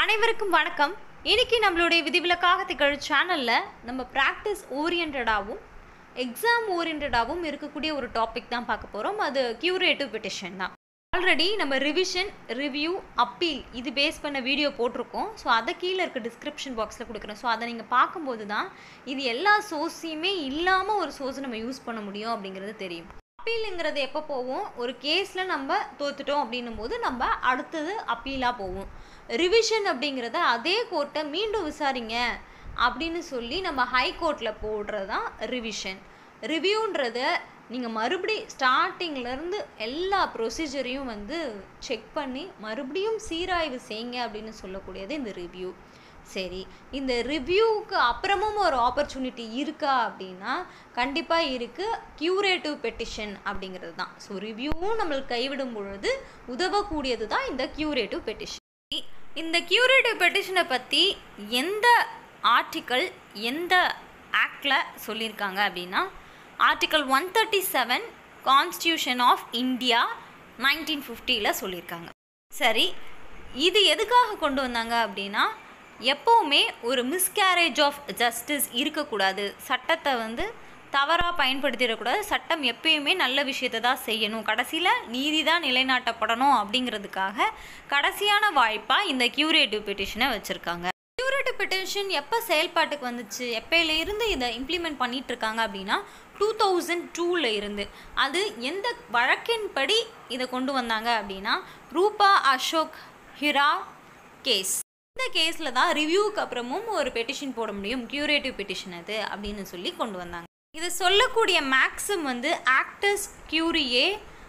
அனைவருக்கும் வணக்கம் இன்னைக்கு நம்மளுடைய விதிவிலக்காக திகழ் சேனலில் நம்ம ப்ராக்டிஸ் ஓரியன்டாகவும் எக்ஸாம் ஓரியன்டாகவும் இருக்கக்கூடிய ஒரு டாபிக் தான் பார்க்க போகிறோம் அது கியூரேட்டிவ் பெட்டிஷன் தான் ஆல்ரெடி நம்ம ரிவிஷன் ரிவ்யூ அப்பீல் இது பேஸ் பண்ண வீடியோ போட்டிருக்கோம் ஸோ அதை கீழே இருக்க டிஸ்கிரிப்ஷன் பாக்ஸில் கொடுக்குறேன் ஸோ அதை நீங்கள் பார்க்கும்போது தான் இது எல்லா சோர்ஸையுமே இல்லாமல் ஒரு சோர்ஸ் நம்ம யூஸ் பண்ண முடியும் அப்படிங்கிறது தெரியும் அப்பீலுங்கிறது எப்போ போவோம் ஒரு கேஸில் நம்ம தோத்துட்டோம் அப்படின்னும் போது நம்ம அடுத்தது அப்பீலாக போவோம் ரிவிஷன் அப்படிங்கிறத அதே கோர்ட்டை மீண்டும் விசாரிங்க அப்படின்னு சொல்லி நம்ம ஹை கோர்ட்டில் போடுறது தான் ரிவிஷன் ரிவ்யூன்றத நீங்கள் மறுபடி ஸ்டார்டிங்லேருந்து எல்லா ப்ரொசீஜரையும் வந்து செக் பண்ணி மறுபடியும் சீராய்வு செய்யுங்க அப்படின்னு சொல்லக்கூடியது இந்த ரிவ்யூ சரி இந்த ரிவ்யூவுக்கு அப்புறமும் ஒரு ஆப்பர்ச்சுனிட்டி இருக்கா அப்படின்னா கண்டிப்பாக இருக்குது கியூரேட்டிவ் பெட்டிஷன் அப்படிங்கிறது தான் ஸோ ரிவ்யூவும் நம்மளுக்கு கைவிடும் பொழுது உதவக்கூடியது தான் இந்த கியூரேட்டிவ் பெட்டிஷன் இந்த கியூரேட்டிவ் பெட்டிஷனை பற்றி எந்த ஆர்டிக்கல் எந்த ஆக்டில் சொல்லியிருக்காங்க அப்படின்னா article one thirty seven constitution of India nineteen ஃபிஃப்டியில் சொல்லியிருக்காங்க சரி இது எதுக்காக கொண்டு வந்தாங்க அப்படின்னா எப்போவுமே ஒரு மிஸ்கேரேஜ் ஆஃப் ஜஸ்டிஸ் இருக்கக்கூடாது சட்டத்தை வந்து தவறாக பயன்படுத்திடக்கூடாது சட்டம் எப்பயுமே நல்ல விஷயத்தை தான் செய்யணும் கடைசியில் நீதி தான் நிலைநாட்டப்படணும் அப்படிங்கிறதுக்காக கடைசியான வாய்ப்பாக இந்த கியூரேட்டிவ் பெட்டிஷனை வச்சுருக்காங்க கியூரேட்டிவ் பெட்டிஷன் எப்போ செயல்பாட்டுக்கு வந்துச்சு எப்பயில இருந்து இதை இம்ப்ளிமெண்ட் பண்ணிட்டு இருக்காங்க அப்படின்னா டூ தௌசண்ட் டூவில் இருந்து அது எந்த வழக்கின்படி இதை கொண்டு வந்தாங்க அப்படின்னா ரூபா அசோக் ஹிரா கேஸ் இந்த கேஸில் தான் ரிவ்யூக்கு அப்புறமும் ஒரு பெட்டிஷன் போட முடியும் கியூரேட்டிவ் பெட்டிஷன் அது அப்படின்னு சொல்லி கொண்டு வந்தாங்க இதை சொல்லக்கூடிய மேக்ஸிம் வந்து ஆக்டஸ் கியூரியே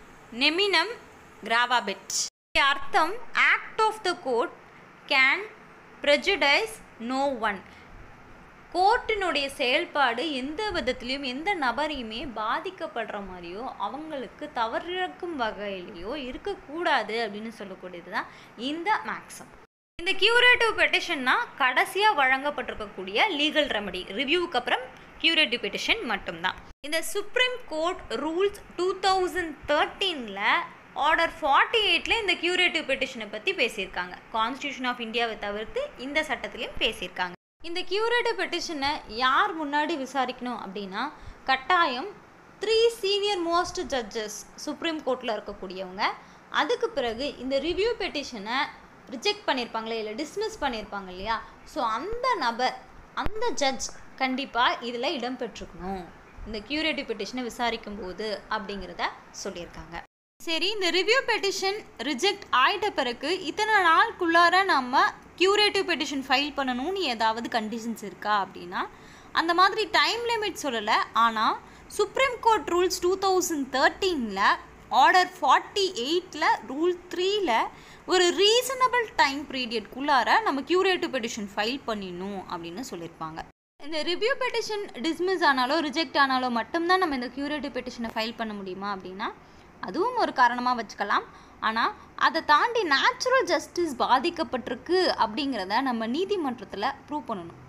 நெமினம் கிராவாபெட் அர்த்தம் act of the court can prejudice no one கோர்ட்டினுடைய செயல்பாடு எந்த விதத்துலேயும் எந்த நபரையுமே பாதிக்கப்படுற மாதிரியோ அவங்களுக்கு தவறிழக்கும் வகையிலையோ இருக்கக்கூடாது அப்படின்னு சொல்லக்கூடியது தான் இந்த மேக்ஸம் இந்த கியூரேட்டிவ் பெட்டிஷன்னா கடைசியாக வழங்கப்பட்டிருக்கக்கூடிய லீகல் ரெமடி ரிவ்யூவுக்கு அப்புறம் கியூரேட்டிவ் பெட்டிஷன் மட்டும்தான் இந்த Supreme Court rules two thousand தேர்ட்டீனில் ஆர்டர் ஃபார்ட்டி எயிட்டில் இந்த கியூரேட்டிவ் பெட்டிஷனை பற்றி பேசியிருக்காங்க கான்ஸ்டியூஷன் ஆஃப் இந்தியாவை தவிர்த்து இந்த சட்டத்திலையும் பேசியிருக்காங்க இந்த கியூரேட்டிவ் பெட்டிஷனை யார் முன்னாடி விசாரிக்கணும் அப்படின்னா கட்டாயம் three senior most judges Supreme கோர்ட்டில் இருக்கக்கூடியவங்க அதுக்கு பிறகு இந்த ரிவ்யூ பெட்டிஷனை ரிஜெக்ட் பண்ணியிருப்பாங்களே இல்லை டிஸ்மிஸ் பண்ணியிருப்பாங்க இல்லையா ஸோ அந்த நபர் அந்த ஜட்ஜ் கண்டிப்பாக இதில் இடம்பெற்றிருக்கணும் இந்த கியூரேட்டிவ் பெட்டிஷனை விசாரிக்கும் போது அப்படிங்கிறத சொல்லியிருக்காங்க சரி இந்த ரிவ்யூ பெட்டிஷன் ரிஜெக்ட் ஆயிட்ட பிறகு இத்தனை நாளுக்குள்ளார நம்ம கியூரேட்டிவ் பெட்டிஷன் ஃபைல் பண்ணணும்னு ஏதாவது கண்டிஷன்ஸ் இருக்கா அப்படின்னா அந்த மாதிரி டைம் லிமிட் சொல்லலை ஆனால் Supreme Court rules two thousand தேர்ட்டீனில் ஆர்டர் ஃபார்ட்டி எயிட்டில் ரூல் த்ரீல ஒரு ரீசனபிள் டைம் பீரியட்குள்ளார நம்ம கியூரேட்டிவ் பெட்டிஷன் ஃபைல் பண்ணிடணும் அப்படின்னு சொல்லியிருப்பாங்க இந்த ரிவ்யூ பெட்டிஷன் டிஸ்மிஸ் ஆனாலோ ரிஜெக்ட் ஆனாலோ மட்டும்தான் நம்ம இந்த கியூரேட்டிவ் பெட்டிஷனை ஃபைல் பண்ண முடியுமா அப்படின்னா அதுவும் ஒரு காரணமாக வச்சுக்கலாம் ஆனால் அதை தாண்டி நேச்சுரல் ஜஸ்டிஸ் பாதிக்கப்பட்டிருக்கு அப்படிங்கிறத நம்ம நீதிமன்றத்தில் ப்ரூவ் பண்ணணும்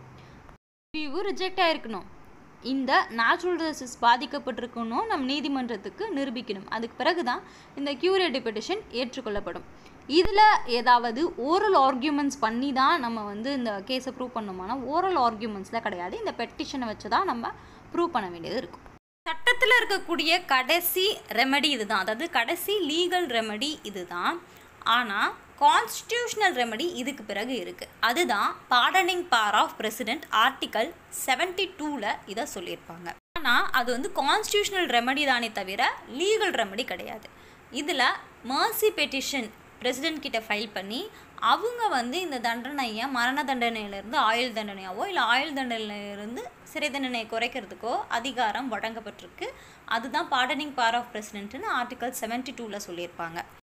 ரிவ்யூ ரிஜெக்ட் ஆகிருக்கணும் இந்த நேச்சுரல் ஜஸ்டிஸ் பாதிக்கப்பட்டிருக்கணும் நம்ம நீதிமன்றத்துக்கு நிரூபிக்கணும் அதுக்கு பிறகு தான் இந்த கியூரேட்டிவ் பெட்டிஷன் ஏற்றுக்கொள்ளப்படும் இதில் ஏதாவது ஓரல் ஆர்கியூமெண்ட்ஸ் பண்ணி தான் நம்ம வந்து இந்த கேஸை ப்ரூவ் பண்ணோம்னா ஓரல் ஆர்கியூமெண்ட்ஸில் கிடையாது இந்த பெட்டிஷனை வச்சு தான் நம்ம ப்ரூவ் பண்ண வேண்டியது இருக்கும் சட்டத்தில் இருக்கக்கூடிய கடைசி ரெமெடி இதுதான் அதாவது கடைசி லீகல் ரெமெடி இதுதான் ஆனால் கான்ஸ்டியூஷனல் ரெமெடி இதுக்கு பிறகு இருக்குது அதுதான் pardoning power of president article seventy டூவில் இதை சொல்லியிருப்பாங்க ஆனால் அது வந்து கான்ஸ்டியூஷனல் ரெமெடி தானே தவிர லீகல் ரெமெடி கிடையாது இதில் மர்சி பெட்டிஷன் பிரசிடென்ட் கிட்ட ஃபைல் பண்ணி அவங்க வந்து இந்த தண்டனையை மரண தண்டனையிலேருந்து ஆயுள் தண்டனையாவோ இல்லை ஆயுள் தண்டனையிலிருந்து சிறை தண்டனையை குறைக்கிறதுக்கோ அதிகாரம் வழங்கப்பட்டிருக்கு அதுதான் பார்டனிங் பார் ஆஃப் பிரசிடென்ட்னு ஆர்டிகல் செவன்டி டூவில் சொல்லியிருப்பாங்க